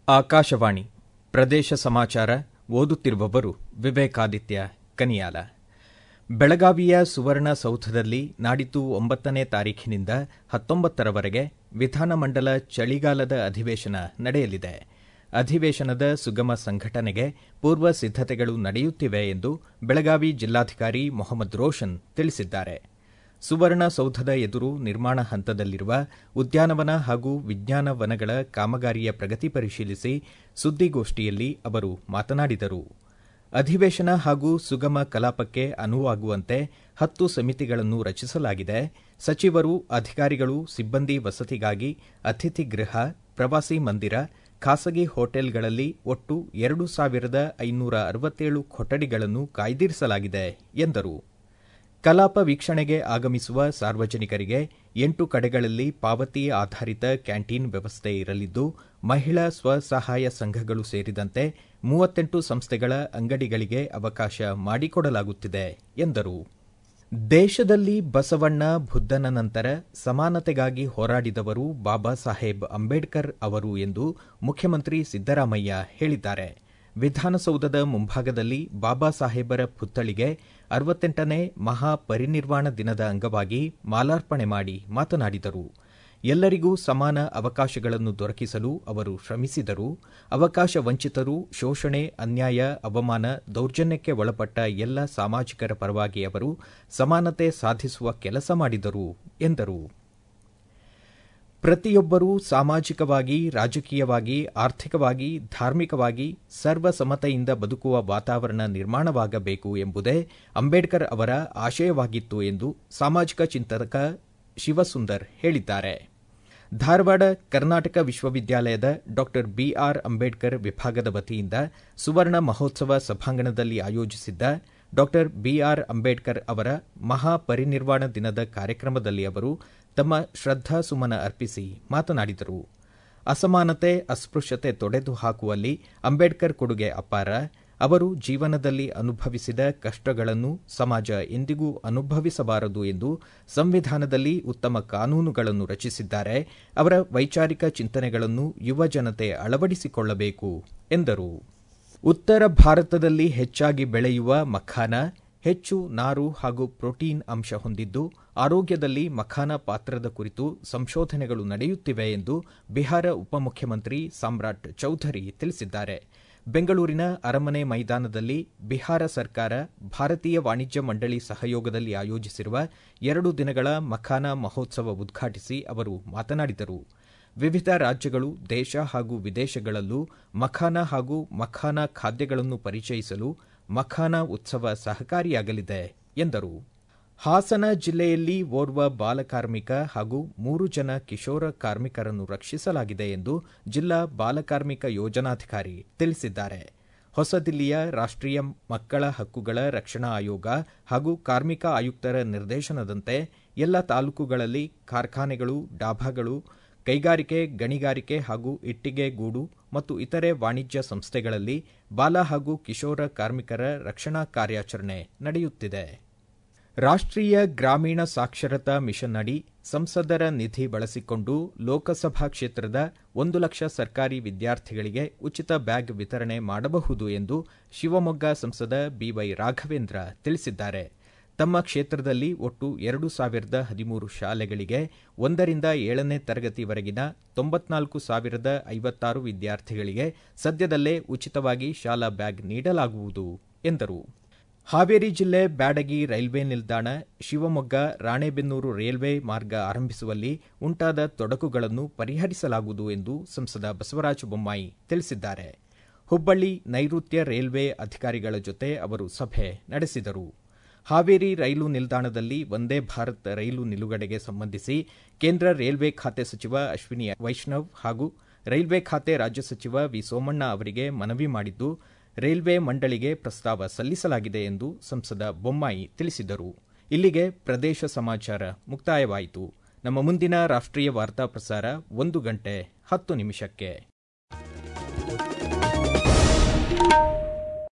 ಆಕಾಶವಾಣಿ ಪ್ರದೇಶ ಸಮಾಚಾರ ಓದುತ್ತಿರುವವರು ವಿವೇಕಾದಿತ್ಯ ಕನಿಯಾಲ ಬೆಳಗಾವಿಯ ಸುವರ್ಣಸೌಧದಲ್ಲಿ ನಾಡಿದ್ದು ಒಂಬತ್ತನೇ ತಾರೀಖಿನಿಂದ ಹತ್ತೊಂಬತ್ತರವರೆಗೆ ವಿಧಾನಮಂಡಲ ಚಳಿಗಾಲದ ಅಧಿವೇಶನ ನಡೆಯಲಿದೆ ಅಧಿವೇಶನದ ಸುಗಮ ಸಂಘಟನೆಗೆ ಪೂರ್ವ ಸಿದ್ದತೆಗಳು ನಡೆಯುತ್ತಿವೆ ಎಂದು ಬೆಳಗಾವಿ ಜಿಲ್ಲಾಧಿಕಾರಿ ಮೊಹಮ್ಮದ್ ರೋಷನ್ ತಿಳಿಸಿದ್ದಾರೆ ಸುವರ್ಣಸೌಧದ ಎದುರು ನಿರ್ಮಾಣ ಹಂತದಲ್ಲಿರುವ ಉದ್ಯಾನವನ ಹಾಗೂ ವಿಜ್ಞಾನ ವನಗಳ ಕಾಮಗಾರಿಯ ಪ್ರಗತಿ ಪರಿಶೀಲಿಸಿ ಸುದ್ದಿಗೋಷ್ಠಿಯಲ್ಲಿ ಅವರು ಮಾತನಾಡಿದರು ಅಧಿವೇಶನ ಹಾಗೂ ಸುಗಮ ಕಲಾಪಕ್ಕೆ ಅನುವಾಗುವಂತೆ ಹತ್ತು ಸಮಿತಿಗಳನ್ನು ರಚಿಸಲಾಗಿದೆ ಸಚಿವರು ಅಧಿಕಾರಿಗಳು ಸಿಬ್ಬಂದಿ ವಸತಿಗಾಗಿ ಅತಿಥಿ ಗೃಹ ಪ್ರವಾಸಿ ಮಂದಿರ ಖಾಸಗಿ ಹೋಟೆಲ್ಗಳಲ್ಲಿ ಒಟ್ಟು ಎರಡು ಸಾವಿರದ ಐನೂರ ಅರವತ್ತೇಳು ಕೊಠಡಿಗಳನ್ನು ಕಾಯ್ದಿರಿಸಲಾಗಿದೆ ಎಂದರು ಕಲಾಪ ವೀಕ್ಷಣೆಗೆ ಆಗಮಿಸುವ ಸಾರ್ವಜನಿಕರಿಗೆ ಎಂಟು ಕಡೆಗಳಲ್ಲಿ ಪಾವತಿ ಆಧಾರಿತ ಕ್ಯಾಂಟೀನ್ ವ್ಯವಸ್ಥೆ ಇರಲಿದ್ದು ಮಹಿಳಾ ಸ್ವಸಹಾಯ ಸಂಘಗಳು ಸೇರಿದಂತೆ ಮೂವತ್ತೆಂಟು ಸಂಸ್ಥೆಗಳ ಅಂಗಡಿಗಳಿಗೆ ಅವಕಾಶ ಮಾಡಿಕೊಡಲಾಗುತ್ತಿದೆ ಎಂದರು ದೇಶದಲ್ಲಿ ಬಸವಣ್ಣ ಬುದ್ದನ ನಂತರ ಸಮಾನತೆಗಾಗಿ ಹೋರಾಡಿದವರು ಬಾಬಾ ಸಾಹೇಬ್ ಅಂಬೇಡ್ಕರ್ ಅವರು ಎಂದು ಮುಖ್ಯಮಂತ್ರಿ ಸಿದ್ದರಾಮಯ್ಯ ಹೇಳಿದ್ದಾರೆ ವಿಧಾನಸೌಧದ ಮುಂಭಾಗದಲ್ಲಿ ಬಾಬಾ ಸಾಹೇಬರ ಪುತ್ಥಳಿಗೆ ಅರವತ್ತೆಂಟನೇ ಮಹಾಪರಿನಿರ್ವಾಣ ದಿನದ ಅಂಗವಾಗಿ ಮಾಲಾರ್ಪಣೆ ಮಾಡಿ ಮಾತನಾಡಿದರು ಎಲ್ಲರಿಗೂ ಸಮಾನ ಅವಕಾಶಗಳನ್ನು ದೊರಕಿಸಲು ಅವರು ಶ್ರಮಿಸಿದರು ಅವಕಾಶ ವಂಚಿತರು ಶೋಷಣೆ ಅನ್ಯಾಯ ಅವಮಾನ ದೌರ್ಜನ್ಯಕ್ಕೆ ಒಳಪಟ್ಟ ಎಲ್ಲ ಸಾಮಾಜಿಕರ ಪರವಾಗಿ ಅವರು ಸಮಾನತೆ ಸಾಧಿಸುವ ಕೆಲಸ ಮಾಡಿದರು ಎಂದರು ಪ್ರತಿಯೊಬ್ಬರೂ ಸಾಮಾಜಿಕವಾಗಿ ರಾಜಕೀಯವಾಗಿ ಆರ್ಥಿಕವಾಗಿ ಧಾರ್ಮಿಕವಾಗಿ ಸರ್ವಸಮತೆಯಿಂದ ಬದುಕುವ ವಾತಾವರಣ ನಿರ್ಮಾಣವಾಗಬೇಕು ಎಂಬುದೇ ಅಂಬೇಡ್ಕರ್ ಅವರ ಆಶಯವಾಗಿತ್ತು ಎಂದು ಸಾಮಾಜಿಕ ಚಿಂತಕ ಶಿವಸುಂದರ್ ಹೇಳಿದ್ದಾರೆ ಧಾರವಾಡ ಕರ್ನಾಟಕ ವಿಶ್ವವಿದ್ಯಾಲಯದ ಡಾ ಬಿಆರ್ ಅಂಬೇಡ್ಕರ್ ವಿಭಾಗದ ವತಿಯಿಂದ ಸುವರ್ಣ ಮಹೋತ್ಸವ ಸಭಾಂಗಣದಲ್ಲಿ ಆಯೋಜಿಸಿದ್ದ ಡಾ ಬಿಆರ್ ಅಂಬೇಡ್ಕರ್ ಅವರ ಮಹಾಪರಿನಿರ್ವಾಣ ದಿನದ ಕಾರ್ಯಕ್ರಮದಲ್ಲಿ ಅವರು ತಮ್ಮ ಶ್ರದ್ದಾಸುಮನ ಅರ್ಪಿಸಿ ಮಾತನಾಡಿದರು ಅಸಮಾನತೆ ಅಸ್ಪೃಶ್ಯತೆ ತೊಡೆದು ಹಾಕುವಲ್ಲಿ ಅಂಬೇಡ್ಕರ್ ಕೊಡುಗೆ ಅಪಾರ ಅವರು ಜೀವನದಲ್ಲಿ ಅನುಭವಿಸಿದ ಕಷ್ಟಗಳನ್ನು ಸಮಾಜ ಎಂದಿಗೂ ಅನುಭವಿಸಬಾರದು ಎಂದು ಸಂವಿಧಾನದಲ್ಲಿ ಉತ್ತಮ ಕಾನೂನುಗಳನ್ನು ರಚಿಸಿದ್ದಾರೆ ಅವರ ವೈಚಾರಿಕ ಚಿಂತನೆಗಳನ್ನು ಯುವ ಜನತೆ ಅಳವಡಿಸಿಕೊಳ್ಳಬೇಕು ಎಂದರು ಉತ್ತರ ಭಾರತದಲ್ಲಿ ಹೆಚ್ಚಾಗಿ ಬೆಳೆಯುವ ಮಖಾನ ಹೆಚ್ಚು ನಾರು ಹಾಗೂ ಪ್ರೋಟೀನ್ ಅಂಶ ಹೊಂದಿದ್ದು ಆರೋಗ್ಯದಲ್ಲಿ ಮಖಾನ ಪಾತ್ರದ ಕುರಿತು ಸಂಶೋಧನೆಗಳು ನಡೆಯುತ್ತಿವೆ ಎಂದು ಬಿಹಾರ ಉಪಮುಖ್ಯಮಂತ್ರಿ ಸಾಮ್ರಾಟ್ ಚೌಧರಿ ತಿಳಿಸಿದ್ದಾರೆ ಬೆಂಗಳೂರಿನ ಅರಮನೆ ಮೈದಾನದಲ್ಲಿ ಬಿಹಾರ ಸರ್ಕಾರ ಭಾರತೀಯ ವಾಣಿಜ್ಯ ಮಂಡಳಿ ಸಹಯೋಗದಲ್ಲಿ ಆಯೋಜಿಸಿರುವ ಎರಡು ದಿನಗಳ ಮಖಾನ ಮಹೋತ್ಸವ ಉದ್ಘಾಟಿಸಿ ಅವರು ಮಾತನಾಡಿದರು ವಿವಿಧ ರಾಜ್ಯಗಳು ದೇಶ ಹಾಗೂ ವಿದೇಶಗಳಲ್ಲೂ ಮಖಾನ ಹಾಗೂ ಮಖಾನ ಖಾದ್ಯಗಳನ್ನು ಪರಿಚಯಿಸಲು ಮಖಾನ ಉತ್ಸವ ಸಹಕಾರಿಯಾಗಲಿದೆ ಎಂದರು ಹಾಸನ ಜಿಲ್ಲೆಯಲ್ಲಿ ಓರ್ವ ಬಾಲಕಾರ್ಮಿಕ ಹಾಗೂ ಮೂರು ಜನ ಕಿಶೋರ ಕಾರ್ಮಿಕರನ್ನು ರಕ್ಷಿಸಲಾಗಿದೆ ಎಂದು ಜಿಲ್ಲಾ ಬಾಲಕಾರ್ಮಿಕ ಯೋಜನಾಧಿಕಾರಿ ತಿಳಿಸಿದ್ದಾರೆ ಹೊಸದಿಲ್ಲಿಯ ರಾಷ್ಟ್ರೀಯ ಮಕ್ಕಳ ಹಕ್ಕುಗಳ ರಕ್ಷಣಾ ಆಯೋಗ ಹಾಗೂ ಕಾರ್ಮಿಕ ಆಯುಕ್ತರ ನಿರ್ದೇಶನದಂತೆ ಎಲ್ಲ ತಾಲೂಕುಗಳಲ್ಲಿ ಕಾರ್ಖಾನೆಗಳು ಡಾಬಾಗಳು ಕೈಗಾರಿಕೆ ಗಣಿಗಾರಿಕೆ ಹಾಗೂ ಇಟ್ಟಿಗೆ ಗೂಡು ಮತ್ತು ಇತರೆ ವಾಣಿಜ್ಯ ಸಂಸ್ಥೆಗಳಲ್ಲಿ ಬಾಲ ಹಾಗೂ ಕಿಶೋರ ಕಾರ್ಮಿಕರ ರಕ್ಷಣಾ ಕಾರ್ಯಾಚರಣೆ ನಡೆಯುತ್ತಿದೆ ರಾಷ್ಟ್ರೀಯ ಗ್ರಾಮೀಣ ಸಾಕ್ಷರತಾ ಮಿಷನ್ ಅಡಿ ಸಂಸದರ ನಿಧಿ ಬಳಸಿಕೊಂಡು ಲೋಕಸಭಾ ಕ್ಷೇತ್ರದ ಒಂದು ಲಕ್ಷ ಸರ್ಕಾರಿ ವಿದ್ಯಾರ್ಥಿಗಳಿಗೆ ಉಚಿತ ಬ್ಯಾಗ್ ವಿತರಣೆ ಮಾಡಬಹುದು ಎಂದು ಶಿವಮೊಗ್ಗ ಸಂಸದ ಬಿವೈ ರಾಘವೇಂದ್ರ ತಿಳಿಸಿದ್ದಾರೆ ತಮ್ಮ ಕ್ಷೇತ್ರದಲ್ಲಿ ಒಟ್ಟು ಎರಡು ಸಾವಿರದ ಹದಿಮೂರು ಶಾಲೆಗಳಿಗೆ ಒಂದರಿಂದ ಏಳನೇ ತರಗತಿವರೆಗಿನ ತೊಂಬತ್ನಾಲ್ಕು ಸಾವಿರದ ಐವತ್ತಾರು ವಿದ್ಯಾರ್ಥಿಗಳಿಗೆ ಸದ್ಯದಲ್ಲೇ ಉಚಿತವಾಗಿ ಶಾಲಾ ಬ್ಯಾಗ್ ನೀಡಲಾಗುವುದು ಎಂದರು ಹಾವೇರಿ ಜಿಲ್ಲೆ ಬ್ಯಾಡಗಿ ರೈಲ್ವೆ ನಿಲ್ದಾಣ ಶಿವಮೊಗ್ಗ ರಾಣೆಬೆನ್ನೂರು ರೈಲ್ವೆ ಮಾರ್ಗ ಆರಂಭಿಸುವಲ್ಲಿ ಉಂಟಾದ ತೊಡಕುಗಳನ್ನು ಪರಿಹರಿಸಲಾಗುವುದು ಎಂದು ಸಂಸದ ಬಸವರಾಜ ಬೊಮ್ಮಾಯಿ ತಿಳಿಸಿದ್ದಾರೆ ಹುಬ್ಬಳ್ಳಿ ನೈಋತ್ಯ ರೈಲ್ವೆ ಅಧಿಕಾರಿಗಳ ಜೊತೆ ಅವರು ಸಭೆ ನಡೆಸಿದರು ಹಾವೇರಿ ರೈಲು ನಿಲ್ದಾಣದಲ್ಲಿ ವಂದೇ ಭಾರತ್ ರೈಲು ನಿಲುಗಡೆಗೆ ಸಂಬಂಧಿಸಿ ಕೇಂದ್ರ ರೈಲ್ವೆ ಖಾತೆ ಸಚಿವ ಅಶ್ವಿನಿ ವೈಷ್ಣವ್ ಹಾಗೂ ರೈಲ್ವೆ ಖಾತೆ ರಾಜ್ಯ ಸಚಿವ ವಿ ಸೋಮಣ್ಣ ಅವರಿಗೆ ಮನವಿ ಮಾಡಿದ್ದು ರೈಲ್ವೆ ಮಂಡಳಿಗೆ ಪ್ರಸ್ತಾವ ಸಲ್ಲಿಸಲಾಗಿದೆ ಎಂದು ಸಂಸದ ಬೊಮ್ಮಾಯಿ ತಿಳಿಸಿದರು ಇಲ್ಲಿಗೆ ಪ್ರದೇಶ ಸಮಾಚಾರ ಮುಕ್ತಾಯವಾಯಿತು ನಮ್ಮ ಮುಂದಿನ ರಾಷ್ಟ್ರೀಯ ವಾರ್ತಾ ಪ್ರಸಾರ ಒಂದು ಗಂಟೆ ಹತ್ತು ನಿಮಿಷಕ್ಕೆ